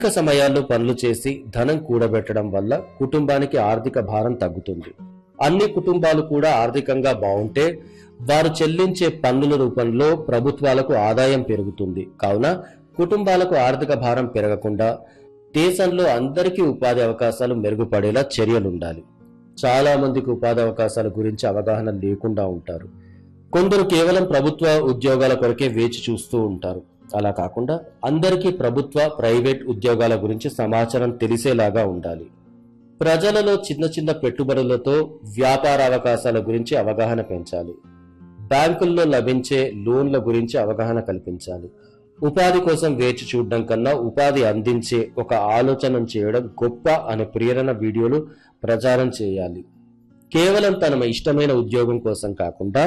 అధిక సమయాల్లో పనులు చేసి ధనం కూడబెట్టడం వల్ల కుటుంబానికి ఆర్థిక భారం తగ్గుతుంది అన్ని కుటుంబాలు కూడా ఆర్థికంగా బాగుంటే వారు చెల్లించే పన్నుల రూపంలో ప్రభుత్వాలకు ఆదాయం పెరుగుతుంది కావున కుటుంబాలకు ఆర్థిక భారం పెరగకుండా దేశంలో అందరికీ ఉపాధి అవకాశాలు మెరుగుపడేలా చర్యలుండాలి చాలా మందికి ఉపాధి అవకాశాల గురించి అవగాహన లేకుండా ఉంటారు కొందరు కేవలం ప్రభుత్వ ఉద్యోగాల కొరకే వేచి చూస్తూ ఉంటారు అలా కాకుండా అందరికీ ప్రభుత్వ ప్రైవేట్ ఉద్యోగాల గురించి సమాచారం తెలిసేలాగా ఉండాలి ప్రజలలో చిన్న చిన్న పెట్టుబడులతో వ్యాపార అవకాశాల గురించి అవగాహన పెంచాలి బ్యాంకుల్లో లభించే లోన్ల గురించి అవగాహన కల్పించాలి ఉపాధి కోసం వేచి చూడడం కన్నా ఉపాధి అందించే ఒక ఆలోచన చేయడం గొప్ప అనే ప్రేరణ వీడియోలు ప్రచారం చేయాలి కేవలం తన ఇష్టమైన ఉద్యోగం కోసం కాకుండా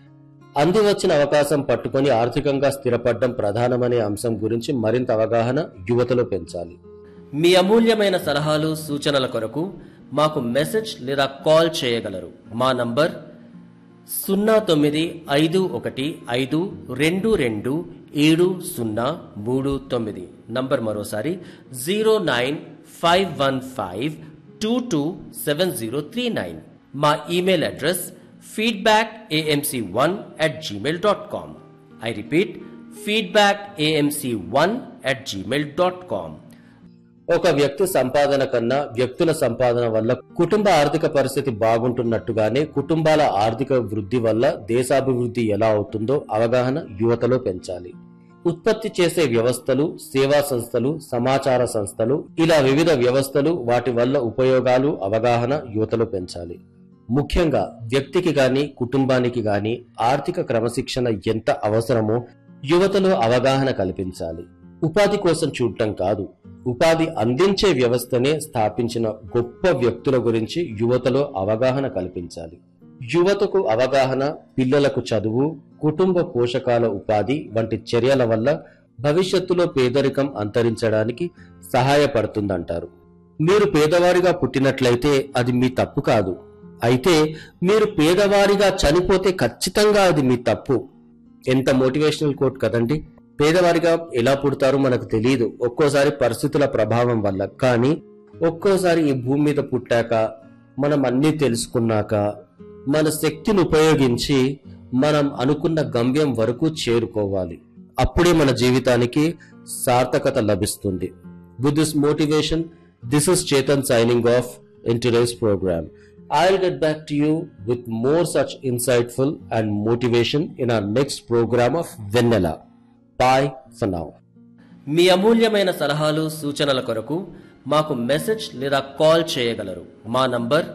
అంది వచ్చిన అవకాశం పట్టుకొని ఆర్థికంగా స్థిరపడడం ప్రధానమనే అంశం గురించి మరింత అవగాహన యువతలో పెంచాలి మీ అమూల్యమైన సలహాలు సూచనల కొరకు మాకు మెసేజ్ లేదా కాల్ చేయగలరు మా నంబర్ సున్నా తొమ్మిది ఐదు ఒకటి ఐదు రెండు రెండు ఏడు సున్నా మూడు తొమ్మిది నంబర్ మరోసారి zero nine five one five two two seven zero three nine మా email address feedback AMC one at Gmail dot com I repeat feedback AMC one at Gmail dot com ఒక వ్యక్తి సంపాదన కన్నా వ్యక్తుల సంపాదన వల్ల కుటుంబ ఆర్థిక పరిస్థితి బాగుంటున్నట్టుగానే కుటుంబాల ఆర్థిక వృద్ధి వల్ల దేశాభివృద్ధి ఎలా అవుతుందో అవగాహన యువతలో పెంచాలి ఉత్పత్తి చేసే వ్యవస్థలు సేవా సంస్థలు సమాచార సంస్థలు ఇలా వివిధ వ్యవస్థలు వాటి వల్ల ఉపయోగాలు అవగాహన యువతలో పెంచాలి ముఖ్యంగా వ్యక్తికి గాని కుటుంబానికి గాని ఆర్థిక క్రమశిక్షణ ఎంత అవసరమో యువతలో అవగాహన కల్పించాలి ఉపాధి కోసం చూడటం కాదు ఉపాధి అందించే వ్యవస్థనే స్థాపించిన గొప్ప వ్యక్తుల గురించి యువతలో అవగాహన కల్పించాలి యువతకు అవగాహన పిల్లలకు చదువు కుటుంబ పోషకాల ఉపాధి వంటి చర్యల వల్ల భవిష్యత్తులో పేదరికం అంతరించడానికి సహాయపడుతుందంటారు మీరు పేదవారిగా పుట్టినట్లయితే అది మీ తప్పు కాదు అయితే మీరు పేదవారిగా చనిపోతే ఖచ్చితంగా అది మీ తప్పు ఎంత మోటివేషనల్ కోట్ కదండి పేదవారిగా ఎలా పుడతారో మనకు తెలియదు ఒక్కోసారి పరిస్థితుల ప్రభావం వల్ల కానీ ఒక్కోసారి ఈ భూమి మీద పుట్టాక మనం అన్నీ తెలుసుకున్నాక మన శక్తిని ఉపయోగించి మనం అనుకున్న గమ్యం వరకు చేరుకోవాలి అప్పుడే మన జీవితానికి సార్థకత లభిస్తుంది with this motivation this is Chetan signing off in today's programme I'll get back to you with more such insightful and motivation in our next program of Vanilla. Bye for now. మీ అమూల్యమైన సలహాలు సూచనల కొరకు మాకు మెసేజ్ లేదా call చేయగలరు మా number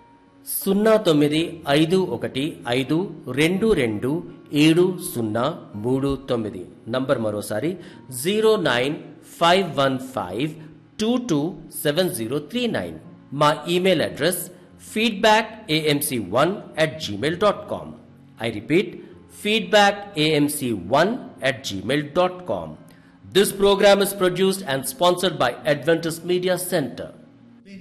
సున్నా తొమ్మిది ఐదు ఒకటి ఐదు రెండు రెండు ఏడు సున్నా మూడు తొమ్మిది నంబర్ మరోసారి zero nine five one five two two seven zero three nine మా email address feedback AMC one at Gmail dot com I repeat feedback AMC one at gmail.com. This program is produced and sponsored by Adventist Media Center.